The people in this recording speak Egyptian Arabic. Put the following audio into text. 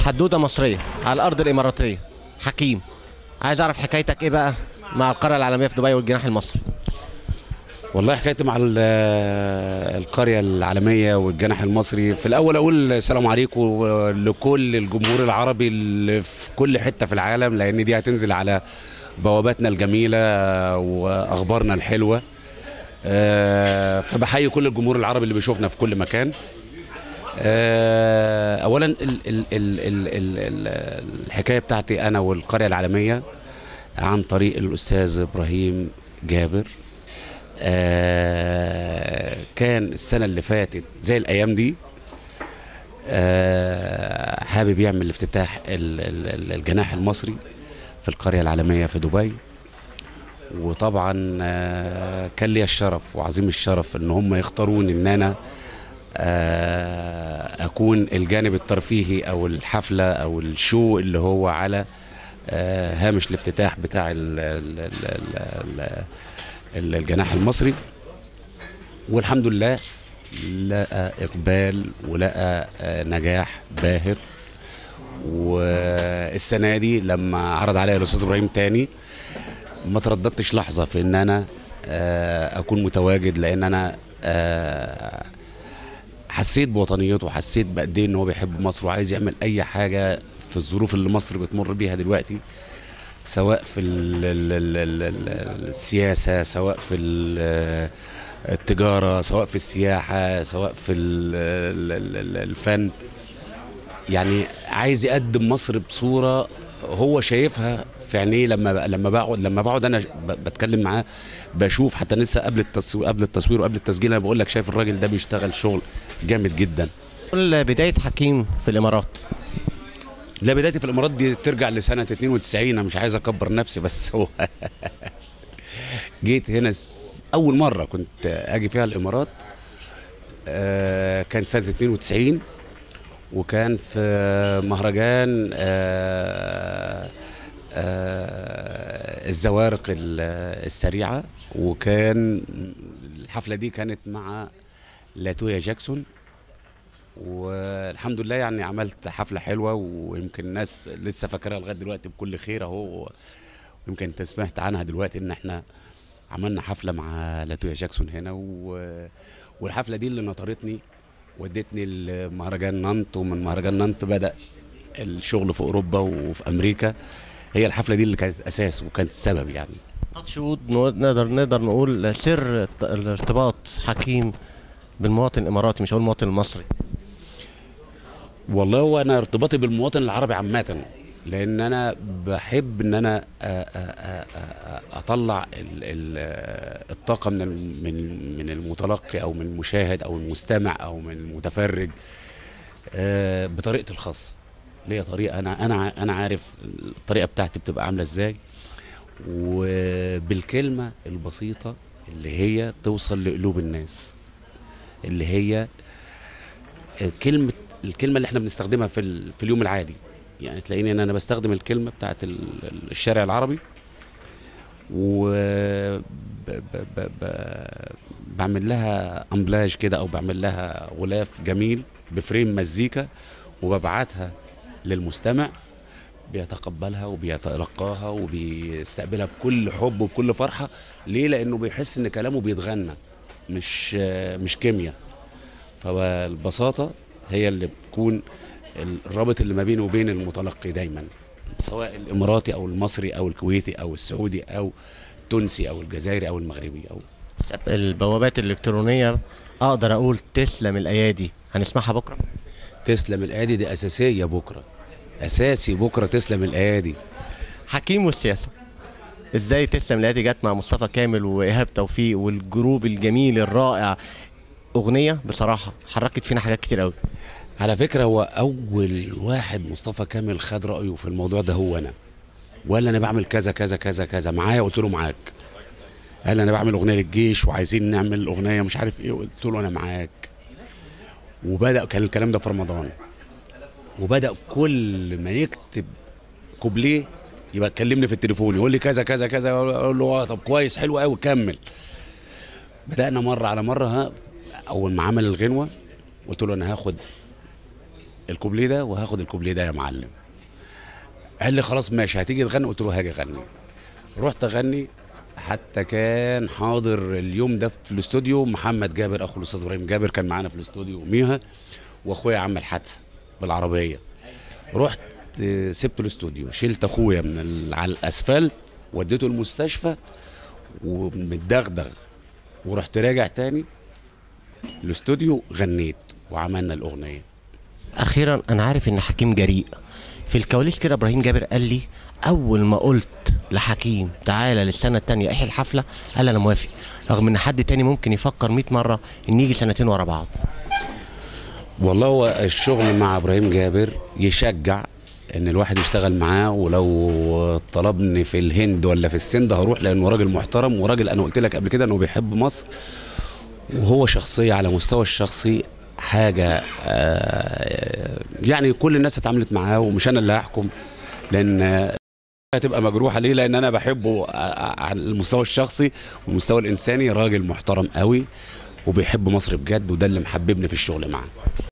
حدوده مصريه على الارض الاماراتيه حكيم عايز اعرف حكايتك ايه بقى مع القريه العالميه في دبي والجناح المصري والله حكايتي مع ال- القرية العالمية والجناح المصري في الأول أقول السلام عليكم لكل الجمهور العربي اللي في كل حتة في العالم لأن دي هتنزل على بواباتنا الجميلة وأخبارنا الحلوة آه، فبحيي كل الجمهور العربي اللي بيشوفنا في كل مكان آه، أولا ال ال ال ال ال ال الحكاية بتاعتي أنا والقرية العالمية عن طريق الأستاذ إبراهيم جابر آه، كان السنة اللي فاتت زي الأيام دي آه، حابب يعمل افتتاح ال- ال- ال- الجناح المصري في القرية العالمية في دبي وطبعا آه، كان لي الشرف وعظيم الشرف ان هم يختاروني ان انا آه، اكون الجانب الترفيهي او الحفلة او الشو اللي هو على آه، هامش الافتتاح بتاع ال ال ال ال ال الجناح المصري والحمد لله لقى اقبال ولقى آه، نجاح باهر والسنه دي لما عرض عليا الاستاذ ابراهيم تاني ما ترددتش لحظه في ان انا آه، اكون متواجد لان انا آه، حسيت بوطنيته حسيت بقد ايه ان هو بيحب مصر وعايز يعمل اي حاجه في الظروف اللي مصر بتمر بيها دلوقتي سواء في ال ال ال ال ال السياسه سواء في ال- التجاره سواء في السياحه سواء في ال ال ال الفن يعني عايز يقدم مصر بصوره هو شايفها في عينيه لما لما بقعد لما بقعد انا ب- بتكلم معاه بشوف حتى لسه قبل التصوير قبل التصوير وقبل التسجيل انا بقول لك شايف الراجل ده بيشتغل شغل جامد جدا قول بدايه حكيم في الامارات لا بدايتي في الامارات دي ترجع لسنه 92 انا مش عايز اكبر نفسي بس هو جيت هنا س- اول مره كنت اجي فيها الامارات آه، كان سنه 92 وكان في مهرجان آه، آه، الزوارق ال- السريعه وكان الحفله دي كانت مع لاتويا جاكسون والحمد لله يعني عملت حفله حلوه ويمكن الناس لسه فاكراها لغايه دلوقتي بكل خير اهو يمكن انت سمعت عنها دلوقتي ان احنا عملنا حفله مع لاتويا جاكسون هنا و... والحفله دي اللي نطرتني ودتني لمهرجان نانت ومن مهرجان نانت بدا الشغل في اوروبا وفي امريكا هي الحفله دي اللي كانت اساس وكانت السبب يعني تاتش وود نو- نقدر نقدر نقول سر الت- الارتباط حكيم بالمواطن الاماراتي مش هقول المواطن المصري والله هو انا ارتباطي بالمواطن العربي عامه لان انا بحب ان انا أ- أ- أ- أ- اطلع ال- ال- الطاقه من ال- من من المتلقي او من المشاهد او المستمع او من المتفرج آه، بطريقتي الخاصه ليا طريقه انا انا ع- انا عارف الطريقه بتاعتي بتبقى عامله ازاي وبالكلمه البسيطه اللي هي توصل لقلوب الناس اللي هي كلمه الكلمه اللي احنا بنستخدمها في ال- في اليوم العادي يعني تلاقيني ان انا بستخدم الكلمه بتاعت ال- ال- الشارع العربي و ب... ب... ب... ب... بعمل لها امبلاج كده او بعمل لها غلاف جميل بفريم مزيكا وببعتها للمستمع بيتقبلها وبيتلقاها وبيستقبلها بكل حب وبكل فرحه ليه لانه بيحس ان كلامه بيتغنى مش مش كيمياء فالبساطه هي اللي بتكون الرابط اللي ما بينه وبين المتلقي دايما سواء الاماراتي او المصري او الكويتي او السعودي او التونسي او الجزائري او المغربي او البوابات الالكترونيه اقدر اقول تسلم الايادي هنسمعها بكره تسلم الايادي دي اساسيه بكره اساسي بكره تسلم الايادي حكيم والسياسه ازاي تسلم الايادي جت مع مصطفى كامل وايهاب توفيق والجروب الجميل الرائع اغنيه بصراحه حركت فينا حاجات كتير قوي على فكره هو اول واحد مصطفى كامل خد رايه في الموضوع ده هو انا وقال انا بعمل كذا كذا كذا كذا معايا قلت له معاك قال انا بعمل اغنيه للجيش وعايزين نعمل اغنيه مش عارف ايه قلت له انا معاك وبدا كان الكلام ده في رمضان وبدا كل ما يكتب كوبليه يبقى كلمني في التليفون يقول لي كذا كذا كذا اقول له اه طب كويس حلو قوي كمل بدانا مره على مره ها اول ما عمل الغنوه قلت له انا هاخد الكوبليه ده وهاخد الكوبليه ده يا معلم قال لي خلاص ماشي هتيجي تغني قلت له هاجي اغني رحت اغني حتى كان حاضر اليوم ده في الاستوديو محمد جابر اخو الاستاذ ابراهيم جابر كان معانا في الاستوديو يوميها واخويا عمل حادثه بالعربيه رحت آه، سبت الاستوديو شلت اخويا من ال- على الاسفلت وديته المستشفى ومتدغدغ ورحت راجع تاني الاستوديو غنيت وعملنا الاغنيه اخيرا انا عارف ان حكيم جريء في الكواليس كده ابراهيم جابر قال لي اول ما قلت لحكيم تعالى للسنه التانية احيي الحفله قال انا موافق رغم ان حد تاني ممكن يفكر 100 مره ان يجي سنتين ورا بعض والله هو الشغل مع ابراهيم جابر يشجع ان الواحد يشتغل معاه ولو طلبني في الهند ولا في السند هروح لانه راجل محترم وراجل انا قلت لك قبل كده انه بيحب مصر وهو شخصيه على مستوى الشخصي حاجه آه، يعني كل الناس اتعاملت معاه ومش انا اللي هحكم لان هتبقى مجروحه ليه لان انا بحبه آه، على المستوى الشخصي والمستوى الانساني راجل محترم قوي وبيحب مصر بجد وده اللي محببني في الشغل معاه